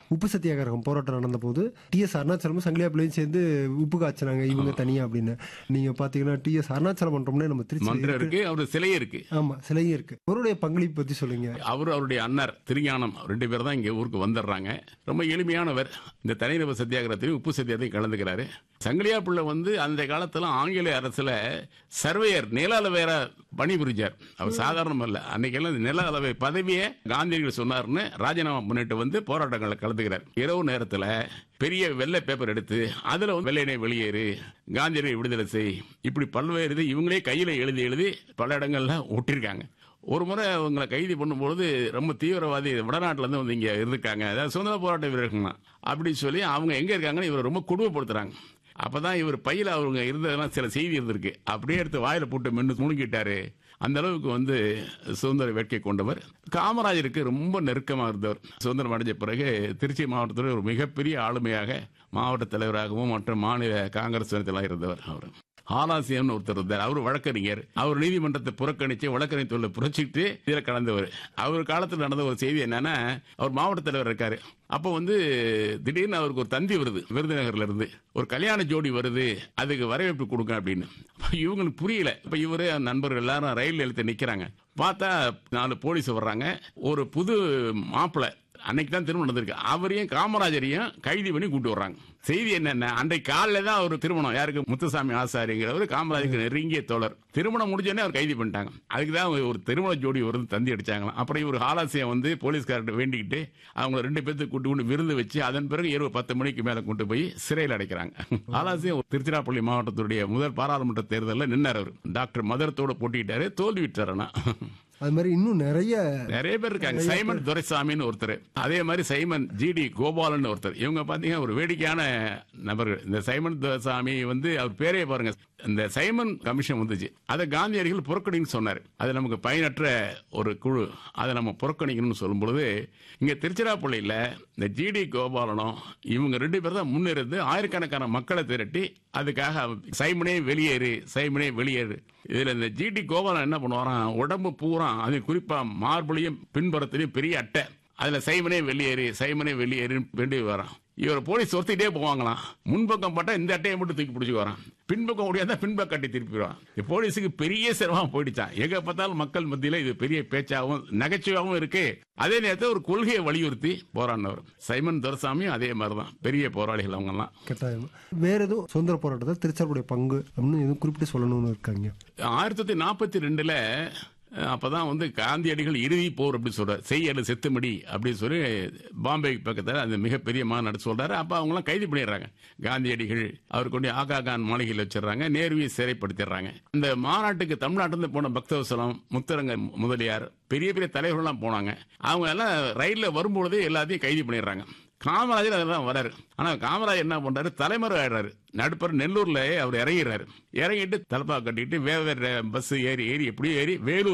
உப்பு சத்தியாகிரகம் போராட்டம் நடந்த போது டி எஸ் அருணாச்சலமும் சங்கிலியா பிள்ளையும் சேர்ந்து உப்பு காய்ச்சினாங்க இவங்க தனியா அப்படின்னு நீங்க பாத்தீங்கன்னா டி எஸ் அருணாச்சலம் மன்றம்னு நம்ம திருச்சி மன்றம் இருக்கு அவர் சிலையே இருக்கு ஆமா சிலையும் இருக்கு அவருடைய பங்களிப்பு பத்தி சொல்லுங்க அவர் அவருடைய அண்ணர் திருஞானம் ரெண்டு பேர் தான் இங்க ஊருக்கு வந்துடுறாங்க ரொம்ப எளிமையானவர் இந்த தனிநபர் சத்தியாகிரகத்தையும் உப்பு சத்தியாகத்தையும் கலந்துக்கிறாரு சங்கிலியா பிள்ளை வந்து அந்த காலத்துல ஆங்கில அரசுல சர்வேயர் நில அளவையர பணிபுரிஞ்சார் அவர் சாதாரணம் அல்ல அன்னைக்கெல்லாம் நில அளவை பதவியை காந்தியடிகள் சொன்னார்னு ராஜினாமா பண்ணிட்டு வந்து போராட்டங்களை கலந்துக்கிறார் இரவு நேரத்துல பெரிய வெள்ளை பேப்பர் எடுத்து அதுல வந்து வெள்ளையனை வெளியேறு காந்தியடிகளை விடுதலை செய் இப்படி பல்வேறு இது இவங்களே கையில எழுதி எழுதி பல இடங்கள்ல ஒட்டிருக்காங்க ஒரு முறை அவங்களை கைது பண்ணும்பொழுது ரொம்ப தீவிரவாதி வடநாட்டுல இருந்து வந்து இங்க இருந்திருக்காங்க அதாவது சுதந்திர போராட்ட வீரர்கள் அப்படி சொல்லி அவங்க எங்க இருக்காங்கன்னு இவரை ரொம்ப கொடுமைப்படுத்துறாங்க அப்பதான் இவர் பையில அவங்க இருந்ததெல்லாம் சில செய்தி இருந்திருக்கு அப்படியே எடுத்து வாயில போட்டு மென்னு முழுங்கிட்டாரு அந்த அளவுக்கு வந்து சுதந்திர வேட்கை கொண்டவர் காமராஜருக்கு ரொம்ப நெருக்கமாக இருந்தவர் சுதந்திரம் அடைஞ்ச பிறகு திருச்சி மாவட்டத்தில் ஒரு மிகப்பெரிய ஆளுமையாக மாவட்ட தலைவராகவும் மற்றும் மாநில காங்கிரஸ் தலைவராக இருந்தவர் அவர் ஆலாசியம்னு ஒருத்தர் இருந்தார் அவர் வழக்கறிஞர் அவர் நீதிமன்றத்தை புறக்கணிச்சு வழக்கறிஞர் தொழிலை புரட்சிட்டு இதில் கலந்தவர் அவர் காலத்தில் நடந்த ஒரு செய்தி என்னன்னா அவர் மாவட்ட தலைவர் இருக்காரு அப்போ வந்து திடீர்னு அவருக்கு ஒரு தந்தி வருது விருதுநகர்ல இருந்து ஒரு கல்யாண ஜோடி வருது அதுக்கு வரவேற்பு கொடுங்க அப்படின்னு அப்ப இவங்களுக்கு புரியல இப்ப இவரு நண்பர்கள் எல்லாரும் ரயில் நிலையத்தை நிக்கிறாங்க பார்த்தா நாலு போலீஸ் வர்றாங்க ஒரு புது மாப்பிள்ளை அன்னைக்கு தான் திருமணம் நடந்திருக்கு அவரையும் காமராஜரையும் கைது பண்ணி கூட்டு வர்றாங்க செய்தி என்னன்னா அன்றைக்கு காலையில தான் அவர் திருமணம் யாருக்கு முத்துசாமி ஆசாரிங்கிறவர் காமராஜருக்கு நெருங்கிய தோழர் திருமணம் முடிஞ்சோடனே அவர் கைது பண்ணிட்டாங்க அதுக்கு தான் ஒரு திருமண ஜோடி ஒரு தந்தி அடிச்சாங்களாம் அப்புறம் இவர் ஹாலாசியம் வந்து போலீஸ்கார்ட்ட வேண்டிக்கிட்டு அவங்க ரெண்டு பேர்த்துக்கு கூட்டு கொண்டு விருந்து வச்சு அதன் பிறகு இரவு பத்து மணிக்கு மேல கொண்டு போய் சிறையில் அடைக்கிறாங்க ஹாலாசியம் திருச்சிராப்பள்ளி மாவட்டத்துடைய முதல் பாராளுமன்ற தேர்தலில் நின்னார் அவர் டாக்டர் மதரத்தோட போட்டிக்கிட்டாரு தோல்வி விட்டாருன்னா அது மாதிரி இன்னும் நிறைய நிறைய பேர் இருக்காங்க சைமன் துரைசாமின்னு ஒருத்தர் அதே மாதிரி சைமன் ஜிடி கோபாலன் ஒருத்தர் இவங்க பாத்தீங்கன்னா ஒரு வேடிக்கையான நபர்கள் இந்த சைமன் துரைசாமி வந்து அவர் பேரே பாருங்க இந்த சைமன் கமிஷன் வந்துச்சு அதை காந்தியடிகள் புறக்கணின்னு சொன்னார் அது நமக்கு பயனற்ற ஒரு குழு அதை நம்ம புறக்கணிக்கணும்னு சொல்லும் பொழுது இங்க திருச்சிராப்பள்ளியில இந்த ஜிடி கோபாலனும் இவங்க ரெண்டு பேர் தான் முன்னிருந்து ஆயிரக்கணக்கான மக்களை திரட்டி அதுக்காக சைமனே வெளியேறு சைமனே வெளியேறு இதுல இந்த ஜிடி கோபாலன் என்ன பண்ணுவாராம் உடம்பு பூரா அது குறிப்பா மார்புலையும் பின்புறத்திலையும் பெரிய அட்டை அதுல சைமனே வெளியேறு சைமனே வெளியேறு வேண்டி வரான் இவர் போலீஸ் ஒருத்திட்டே போவாங்களாம் முன்பக்கம் பட்டா இந்த அட்டையை மட்டும் தூக்கி பிடிச்சி வரான் பின்பக்கம் முடியாத பின்பக்கம் கட்டி திருப்பிடுவான் போலீஸுக்கு பெரிய சிரமம் போயிடுச்சான் எங்க பார்த்தாலும் மக்கள் மத்தியில இது பெரிய பேச்சாகவும் நகைச்சுவாகவும் இருக்கு அதே நேரத்தில் ஒரு கொள்கையை வலியுறுத்தி போராடினவர் சைமன் துரசாமியும் அதே மாதிரிதான் பெரிய போராளிகள் அவங்க எல்லாம் கட்டாயம் வேற எதுவும் சுதந்திர போராட்டத்தில் திருச்சாருடைய பங்கு அப்படின்னு எதுவும் குறிப்பிட்டு சொல்லணும்னு இருக்காங்க ஆயிரத்தி தொள்ளாயிரத்தி நாற்பத்தி ரெண்டுல அப்பதான் வந்து காந்தியடிகள் இறுதி போர் அப்படின்னு சொல்றாரு செய்யல செத்துமடி அப்படின்னு சொல்லி பாம்பே பக்கத்தில் அந்த மிகப்பெரிய மாநாடு சொல்றாரு அப்ப அவங்க எல்லாம் கைது பண்ணிடுறாங்க காந்தியடிகள் அவர் கொண்டு ஆகா கான் மாளிகையில் வச்சிடறாங்க நேருவியை சிறைப்படுத்திடுறாங்க இந்த மாநாட்டுக்கு தமிழ்நாட்டிலிருந்து போன பக்தவசலம் முத்தரங்க முதலியார் பெரிய பெரிய தலைவர்கள்லாம் போனாங்க அவங்க எல்லாம் ரயில்ல வரும்பொழுதே எல்லாத்தையும் கைது பண்ணிடுறாங்க காமராஜர் அதெல்லாம் வராரு ஆனா காமராஜர் என்ன பண்றாரு தலைமறை ஆயிடுறாரு நடுப்பர் நெல்லூர்ல அவர் இறங்கிடுறாரு இறங்கிட்டு தலப்பா கட்டிட்டு வேற வேற பஸ் ஏறி ஏறி எப்படியும் ஏறி வேலூர்